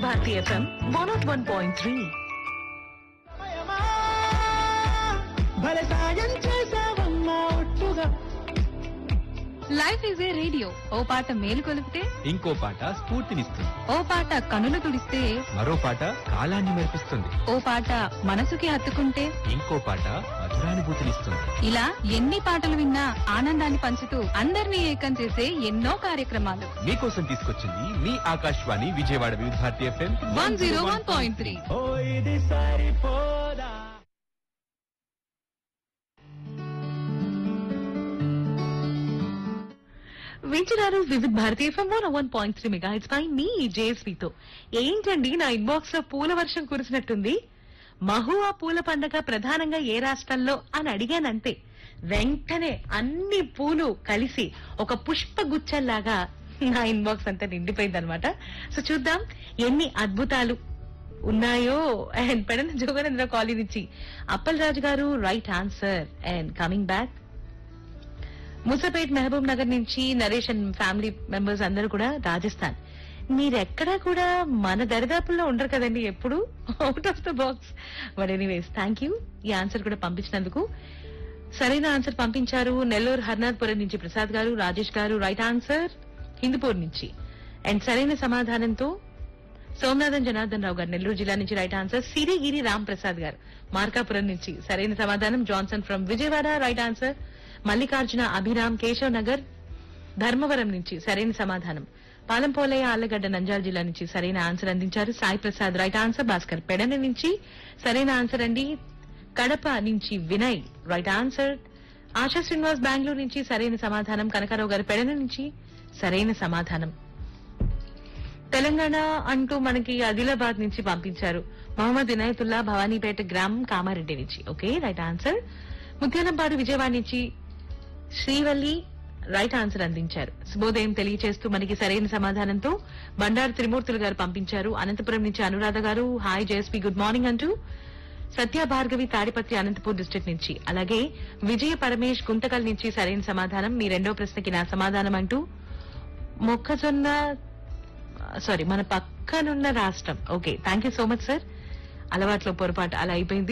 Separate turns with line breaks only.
Bharati FM one nought one point three
సమయమా, భలే సాయం చేసావమ్మా ఒట్టుగా
లైఫ్ ఈజ్ ఏ రేడియో ఓ పాట మేలు కొలిపితే
ఇంకో పాట స్ఫూర్తినిస్తుంది
ఓ పాట కనులు తుడిస్తే
మరో పాట కాలాన్ని మెరిపిస్తుంది
ఓ పాట మనసుకి హత్తుకుంటే
ఇంకో పాట మధురానుభూతినిస్తుంది
ఇలా ఎన్ని పాటలు విన్నా ఆనందాన్ని పంచుతూ అందరినీ ఏకం చేసే ఎన్నో కార్యక్రమాలు
మీకోసం తీసుకొచ్చింది మీ Akashvani Vijayawada Vividh Bharati FM
one zero one point three
ఓ ఇది సరిపోదా
వింటున్నారు Vividh Bharati FM one one point three mega it's by మీ జేఎస్పీతో ఏంటండి నా ఇన్బాక్స్ లో పూల వర్షం కురిసినట్టుంది మహువా పూల పండగ ప్రధానంగా ఏ రాష్ట్రంలో అని అడిగానంతే వెంటనే అన్ని పూలు కలిసి ఒక పుష్ప గుచ్చల్లాగా నా ఇన్బాక్స్ అంతా నిండిపోయిందనమాట సో చూద్దాం ఎన్ని అద్భుతాలు ఉన్నాయో అండ్ పెడన జోగనేంద్ర కాలనీ నుంచి అప్పల్ రాజు గారు right answer and coming back Musapet Mahabub Nagar నుంచి నరేష్ అండ్ ఫ్యామిలీ మెంబర్స్ అందరూ కూడా రాజస్థాన్ మీరెక్కడా కూడా మన దరిదాపుల్లో ఉండరు కదండి ఎప్పుడు out of the box but anyways thank you ఈ ఆన్సర్ కూడా పంపించినందుకు సరైన ఆన్సర్ పంపించారు నెల్లూరు హర్నాథ్పురం నుంచి ప్రసాద్ గారు రాజేష్ గారు రైట్ ఆన్సర్ హిందూపూర్ నుంచి అండ్ సరైన సమాధానంతో సోమనాథన్ జనార్దన్ రావు గారు నెల్లూరు జిల్లా నుంచి రైట్ ఆన్సర్ సిరిగిరి రామ్ ప్రసాద్ గారు మార్కాపురం నుంచి సరైన సమాధానం Johnson from Vijayawada right answer Mallikarjuna Abhiram Keshav Nagar Dharmavaram నుంచి సరైన సమాధానం పాలంపోలయ్య ఆళ్లగడ్డ నంజాల జిల్లా నుంచి సరైన ఆన్సర్ అందించారు సాయి ప్రసాద్ రైట్ ఆన్సర్ భాస్కర్ పెడన నుంచి సరైన ఆన్సర్ అండి కడప నుంచి వినయ్ రైట్ ఆన్సర్ ఆశా శ్రీనివాస్ బెంగళూరు నుంచి సరైన సమాధానం కనకారావు గారు పెడన నుంచి సరైన సమాధానం తెలంగాణ అంటూ మనకి ఆదిలాబాద్ నుంచి పంపించారు మహమ్మద్ ఇనాయతుల్లా భవానీపేట గ్రామం కామారెడ్డి నుంచి okay right answer Muthyalampadu Vijayawada నుంచి శ్రీవల్లి రైట్ ఆన్సర్ అందించారు శుభోదయం తెలియజేస్తూ మనకి సరైన సమాధానంతో బండారు త్రిమూర్తులు గారు పంపించారు అనంతపురం నుంచి అనురాధ గారు హాయ్ జేఎస్పీ గుడ్ మార్నింగ్ అంటూ సత్య భార్గవి తాడిపత్రి అనంతపూర్ డిస్ట్రిక్ట్ నుంచి అలాగే విజయ పరమేష్ గుంతకల్ నుంచి సరైన సమాధానం మీ రెండో ప్రశ్నకి నా సమాధానం అంటూ మొక్కజొన్న సారీ మన పక్కనున్న రాష్ట్రం okay thank you so much sir అలవాట్లో పొరపాటు అలా అయిపోయింది